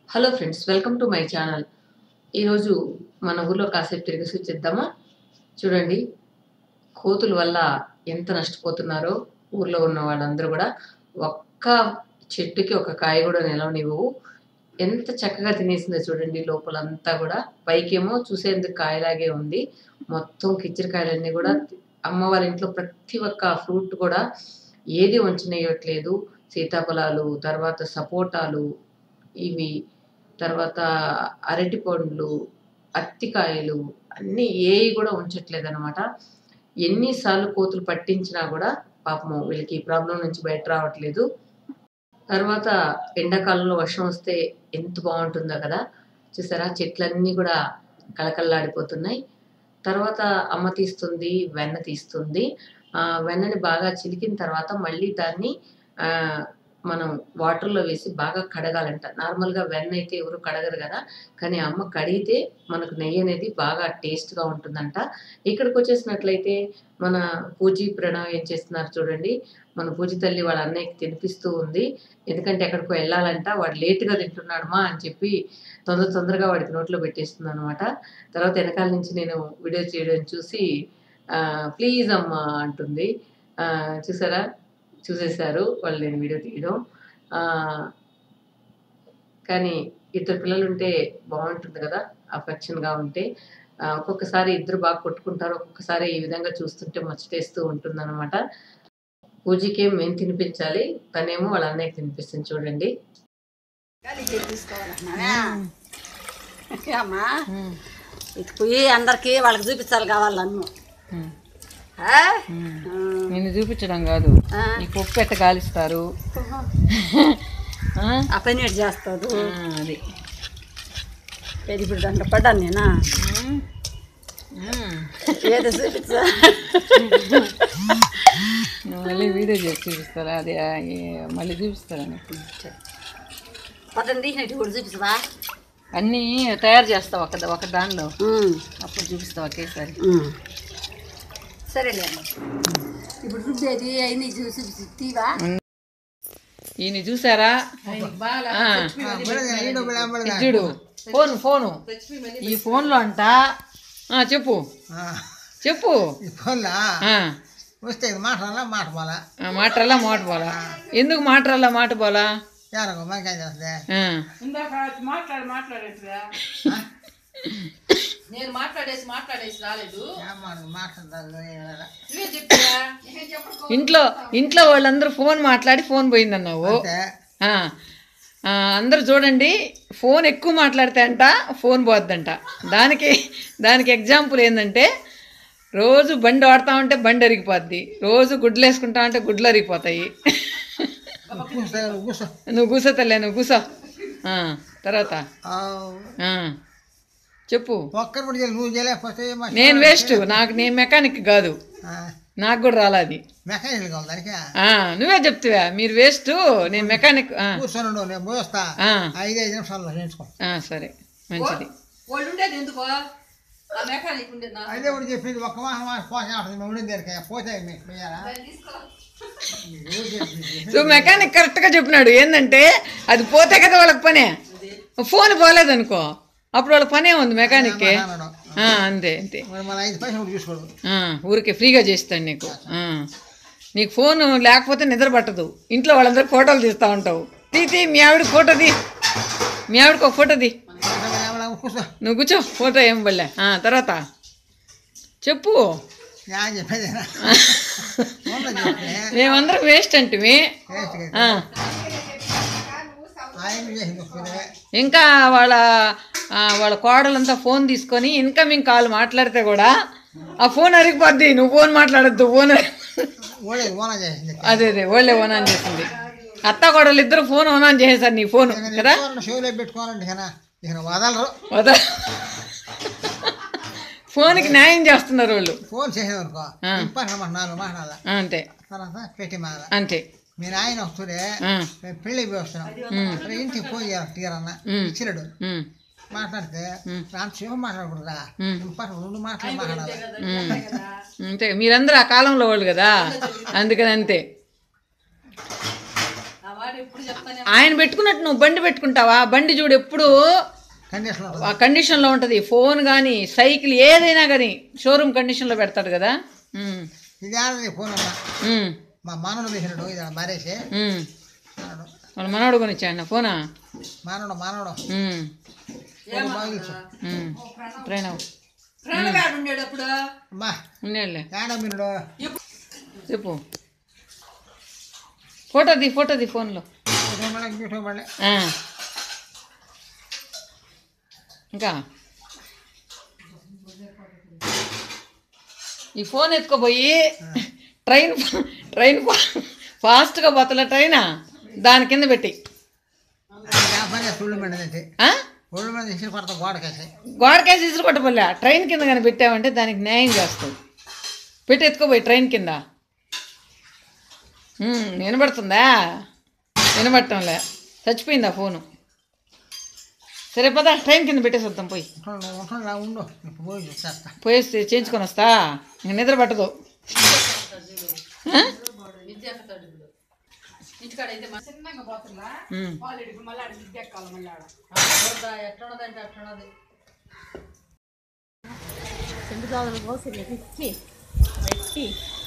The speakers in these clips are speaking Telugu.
Hello friends welcome to my channel ఈరోజు మన ఊర్లో కాసేపు తిరిగి చూద్దామా చూడండి కోతుల వల్ల ఎంత నష్టపోతున్నారో ఊర్లో ఉన్న వాళ్ళందరూ కూడా ఒక్క చెట్టుకి ఒక కాయ కూడా నిలవనివ్వవు ఎంత చక్కగా తినేసిందో చూడండి లోపలంతా కూడా పైకేమో చూసేందుకు కాయలాగే ఉంది మొత్తం కిచ్చరికాయలన్నీ కూడా అమ్మ వాళ్ళ ఇంట్లో ప్రతి ఒక్క ఫ్రూట్ కూడా ఏది వంచనేయట్లేదు సీతాఫలాలు తర్వాత సపోటాలు ఇవి తర్వాత అరటి పండ్లు అత్తికాయలు అన్నీ ఏవి కూడా ఉంచట్లేదు అనమాట ఎన్నిసార్లు కోతులు పట్టించినా కూడా పాపము వీళ్ళకి ఈ ప్రాబ్లం నుంచి బయట రావట్లేదు తర్వాత ఎండాకాలంలో వర్షం వస్తే ఎంత బాగుంటుందో కదా చూసారా చెట్లన్నీ కూడా కలకల్లాడిపోతున్నాయి తర్వాత అమ్మ తీస్తుంది వెన్న తీస్తుంది ఆ వెన్నని బాగా చిలికిన తర్వాత మళ్ళీ దాన్ని ఆ మనం వాటర్లో వేసి బాగా కడగాలంట నార్మల్గా వెన్న అయితే ఎవరు కడగరు కదా కానీ అమ్మ కడిగితే మనకు నెయ్యి అనేది బాగా టేస్ట్గా ఉంటుందంట ఇక్కడికి వచ్చేసినట్లయితే మన పూజీ ప్రణవ్ ఏం చేస్తున్నారు చూడండి మన పూజి తల్లి వాళ్ళ అన్నయ్యకి తినిపిస్తూ ఉంది ఎందుకంటే ఎక్కడికో వెళ్ళాలంట వాడు లేటుగా తింటున్నాడమ్మా అని చెప్పి తొందర తొందరగా వాడికి నోట్లో పెట్టేస్తుంది అనమాట తర్వాత వెనకాల నుంచి నేను వీడియో చేయడం చూసి ప్లీజ్ అమ్మా అంటుంది ఆ, చూసారా చూసేశారు వాళ్ళు నేను వీడియో తీయడం ఆ, కానీ ఇద్దరు పిల్లలు ఉంటే బాగుంటుంది కదా అఫెక్షన్గా ఉంటే ఆ, ఒక్కొక్కసారి ఇద్దరు బాగా కొట్టుకుంటారు ఒక్కొక్కసారి ఈ విధంగా చూస్తుంటే ముచ్చటేస్తూ ఉంటుంది అనమాట పూజకి మేము తినిపించాలి తనేమో వాళ్ళ అన్నయ్యకి తినిపిస్తుంది చూడండి అమ్మా ఇటు పోయి అందరికి వాళ్ళకి చూపించాలి కావాలి నన్ను ఆ? నేను చూపించడం కాదు ఆ. ఈ పప్పు ఎట్ట కాలిస్తారు ఆ? ఆ పని ఎటు చేస్తారు ఆ, అది ఏది ఇప్పుడు దాంట్లో పడ్డాను నేనా ఉమ్. ఉమ్. ఏదో చూపించా నువ్వు మళ్ళీ వీడియో చేసి చూపిస్తారా అది ఆ, ఏ- మళ్ళీ చూపిస్తారా నీకు పట్టణం తీసినట్టు కూడా చూపించవా అన్నీ తయారు చేస్తావు ఒక ఒక దానిలో ఉమ్, అప్పుడు చూపిస్తావు ఒకేసారి ఉమ్. సరేలే అమ్మ ఇప్పుడు రుబ్బేది అయినా చూసి తీవా ఈయన చూసారా ఆ. ఇది చూడు ఫోన్ ఫోను ఈ ఫోన్లో అంట ఆ, చెప్పు చెప్పు ఈ ఫోన్లా ఆ, వస్తే ఇది మాట్లాడాలా మాట పోలా ఆ, మాటరల్లా మాట పోలా ఎందుకు మాటరల్లా మాట పోలా ఎవరికి మనకేం చేస్తుంది ఆ. నేను మాట్లాడేసి మాట్లాడేసి రాలేదు ఏం మనకు మాట్లాడతారు నువ్వే చెప్పా ఇంట్లో ఇంట్లో వాళ్ళందరూ ఫోన్ మాట్లాడి ఫోన్ పోయిందన్నావు అంటే ఆ, ఆ, అందరూ చూడండి ఫోన్ ఎక్కువ మాట్లాడితే అంట ఫోన్ పోద్దంట దానికి దానికి ఎగ్జాంపుల్ ఏంటంటే రోజు బండి వాడుతూ ఉంటే బండి అరిగిపోద్ది రోజు గుడ్లు వేసుకుంటా ఉంటే గుడ్లు అరిగిపోతాయి కూర్చో కూర్చో నువ్వు కూసోతలే నువ్వు కూసో ఆ, తర్వాత ఆ, ఆ, చెప్పు ఒక్కరు కూడా చేయలేదు. నువ్వు చేయలేకపోతే మా- నేను వేస్ట్ నాకు నేను మెకానిక్ కాదు ఆ, నాకు కూడా రాలేదు మెకానికల్ కావాలి దానికి ఆ, నువ్వే చెప్తావా మీరు వేస్ట్ నేను మెకానిక్ ఆ, కూర్చొని ఉండు, నేను పోస్తా ఆ, ఐదు ఐదు నిమిషాల్లో నేర్చుకో ఆ, సరే మంచిది వాళ్ళు ఉండేది ఎందుకో ఆ మెకానిక్ ఉండేది నా అదే కూడా చెప్పింది ఒక్క మాసం మాసం పోతే ఉంటుంది మేము ఉండింది దేనికి పోతే మీకు పోయారా సో మెకానిక్ కరెక్ట్గా చెప్పినాడు ఏంటంటే అది పోతే కదా వాళ్ళకి పనే ఫోన్ పోలేదనుకో అప్పుడు వాళ్ళకి పనే ఉంది మెకానిక్కి అన్నాడు ఆ, అంతే అంతే మరి మన ఐదు పైసలు కూడా చూసుకోడు ఆ, ఊరికే ఫ్రీగా చేస్తాను నీకు ఆ. నీకు ఫోన్ లేకపోతే నిద్ర పట్టదు ఇంట్లో వాళ్ళందరూ ఫోటోలు తీస్తూ ఉంటావు తీ తీ మీ ఆవిడ ఫోటో తీ మీ ఆవిడకి ఒక ఫోటో తీ కూర్చో నువ్వు కూర్చో ఫోటో ఏం పడలే ఆ, తర్వాత చెప్పు నేను చెప్పేదేనా ఫోన్లో చెప్తే మేమందరం వేస్ట్ అంటే వేస్ట్గా ఆ. ఆయన చేసింది వస్తుంది ఇంకా వాళ్ళ ఆ, వాళ్ళ కోడలంతా ఫోన్ తీసుకొని ఇన్కమింగ్ కాల్ మాట్లాడితే కూడా ఆ ఫోన్ అరిగిపోద్ది నువ్వు ఫోన్ మాట్లాడద్దు ఫోన్ ఓడేది ఓనా చేసింది అదే అదే వాళ్ళే ఓన్ ఆన్ చేసింది అత్త కోడలు ఇద్దరు ఫోన్ ఓన్ ఆన్ చేసేసారు నీ ఫోన్ కదా షోలో పెట్టుకోవాలంటే ఇక ఇక వదలరు వద ఫోన్కి న్యాయం చేస్తున్నారు వాళ్ళు ఫోన్ చేసేదనుకో ఆ. ఇంపార్టెంట్ మాట నాలుగు మాట్లాడాల ఆ, అంతే తర్వాత పెట్టి మాల అంతే మీ నాయన వస్తుండే ఆ, మేము పెళ్ళి పోయి వస్తున్నాం ఉమ్, మరి ఇంటికి పోయి తీరన్న ఉమ్. ఇచ్చినాడు ఉమ్, మాట్లాడితే ఉమ్. రామ్ శివ మాట్లాడకూడదా ఉమ్. ఇంపార్టెంట్ రెండు మాటలు మాట్లాడాలి ఉమ్. అంతే మీరందరూ ఆ కాలంలో వాళ్ళు కదా అందుకని అంతే ఆ మాట ఎప్పుడు చెప్తానే ఆయన పెట్టుకున్నట్టు నువ్వు బండి పెట్టుకుంటావా బండి చూడు ఎప్పుడు కండిషన్ ఉంటుంది ఆ కండిషన్లో ఉంటుంది ఫోన్ కానీ సైకిల్ ఏదైనా కానీ షోరూమ్ కండిషన్లో పెడతాడు కదా ఉమ్, ఇది ఆడది ఫోన్ అన్న ఉమ్, మా మానవుడు తీసినాడు ఇది మారేసి ఉమ్. మానవుడు వాళ్ళ మనోడు కొనిచ్చాడు ఫోనా మానవుడు మానవుడు ఉమ్, ఫోన్ బాగా ఇచ్చు ఉమ్. ట్రైన్ అవ్వు. ఫ్రెండ్ గాడు ఉండేడు అప్పుడు అమ్మా ఉన్నాడులే ఏడా మీనుడు చెప్పు ఫోటోది ఫోటోది ఫోన్లో మళ్ళీ ఇంకోటి మళ్ళీ ఆ. ఇంకా ఈ ఫోన్ ఎత్తుకోపోయి ట్రైన్ ట్రైన్ ఫాస్ట్గా పోతలే ట్రైనా దాని కింద పెట్టి వ్యాపారం చేస్తే ఉళ్ళు మండదంటే ఆ? ఉళ్ళు మంది ఇసురు కొడతా గోడకేసి గోడకేసి ఇసురు కొట్టపల్లె ట్రైన్ కింద కానీ పెట్టావంటే దానికి న్యాయం చేస్తుంది పెట్టి ఎత్తుకోపోయి ట్రైన్ కింద ఉమ్, వినబడుతుందా వినబడటంలే చచ్చిపోయిందా ఫోను సరే పద ట్రైన్ కింద పెట్టేసి వద్దాం పోయి ఉంటాను ఉంటాను రా ఉండు ఇప్పుడు పోయి చూసేస్తా పోయేసి చేయించుకొని వస్తా ఇంక నిద్ర పట్టదు ఆ? ఇంటికాడ అయితే మా చిన్నగా పోతున్నా ఉమ్. వాళ్ళు ఇడికి మళ్ళీ అడిగి విద్య ఎక్కాలి మళ్ళీ ఆడ ఎట్లున్నదంటే అట్లున్నది రెండు రోజులు కోసి ఇచ్చి పెట్టి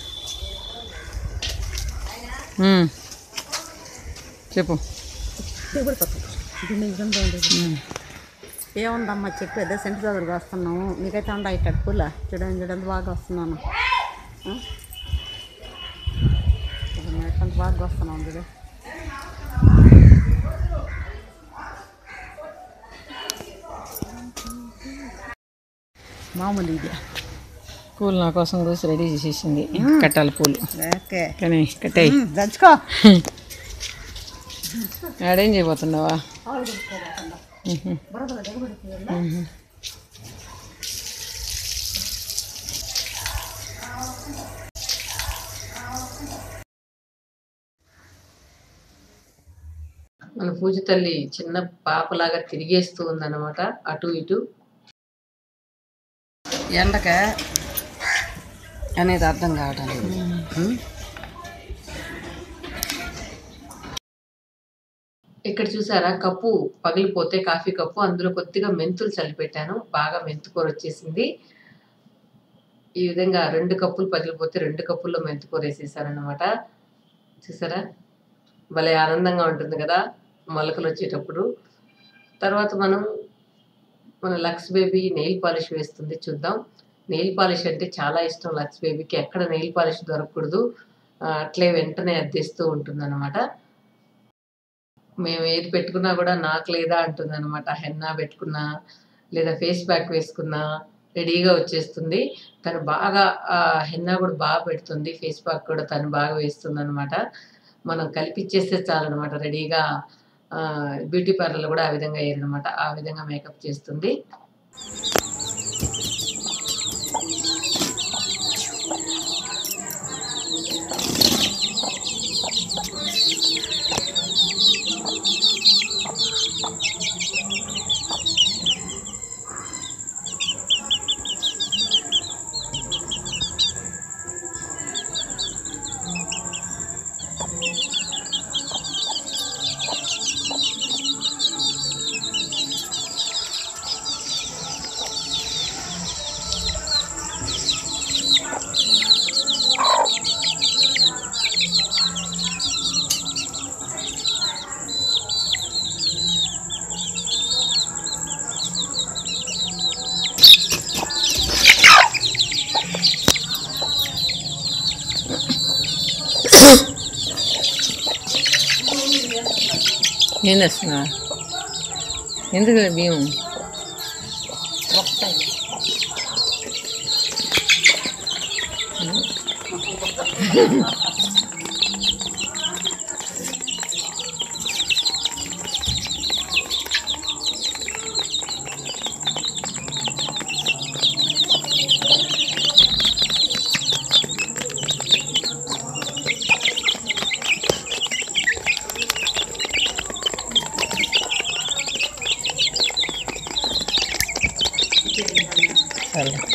ఉమ్. చెప్పు ఏముందమ్మా చెప్పేదే సెంటు చదువులకు వస్తున్నాము మీకైతే ఉండ ఇట్ట పూల చూడండి చూడండి బాగా వస్తున్నాను ఆ? ఇది ఎట్లా బాగా వస్తున్నాం చూడు మామూలు ఇది పూలు నా కోసం కోసి రెడీ చేసేసింది కట్టాలి పూలు ఓకే కానీ కట్టాయి దంచుకో ఆడేం చేయబోతున్నావా ఉహు. ఉహు. మన పూజ తల్లి చిన్న పాపలాగా తిరిగేస్తూ ఉందన్నమాట అటు ఇటు ఎండక అనేది అర్థం కావటం లేదు ఉం? ఇక్కడ చూసారా కప్పు పగిలిపోతే కాఫీ కప్పు అందులో కొద్దిగా మెంతులు చల్లిపెట్టాను బాగా మెంతుకూర వచ్చేసింది ఈ విధంగా రెండు కప్పులు పగిలిపోతే రెండు కప్పుల్లో మెంతుకూర వేసేసారనమాట చూసారా భలే ఆనందంగా ఉంటుంది కదా మొలకలు వచ్చేటప్పుడు తర్వాత మనం మన లక్స్ బేబీ నెయిల్ పాలిష్ వేస్తుంది చూద్దాం నెయిల్ పాలిష్ అంటే చాలా ఇష్టం లక్స్ బేబీకి ఎక్కడ నెయిల్ పాలిష్ దొరకకూడదు ఆ, అట్లే వెంటనే అద్దేస్తూ ఉంటుంది మేము ఏది పెట్టుకున్నా కూడా నాకు లేదా అంటుంది అనమాట హెన్నా పెట్టుకున్నా లేదా ఫేస్ ప్యాక్ వేసుకున్నా రెడీగా వచ్చేస్తుంది తను బాగా ఆ, హెన్నా కూడా బాగా పెడుతుంది ఫేస్ ప్యాక్ కూడా తను బాగా వేస్తుంది అనమాట మనం కలిపిచ్చేస్తే చాలన్నమాట రెడీగా ఆ, బ్యూటీ పార్లర్లో కూడా ఆ విధంగా వేయరనమాట ఆ విధంగా మేకప్ చేస్తుంది ఏం చేస్తున్నా ఎందుకు బియ్యం సరే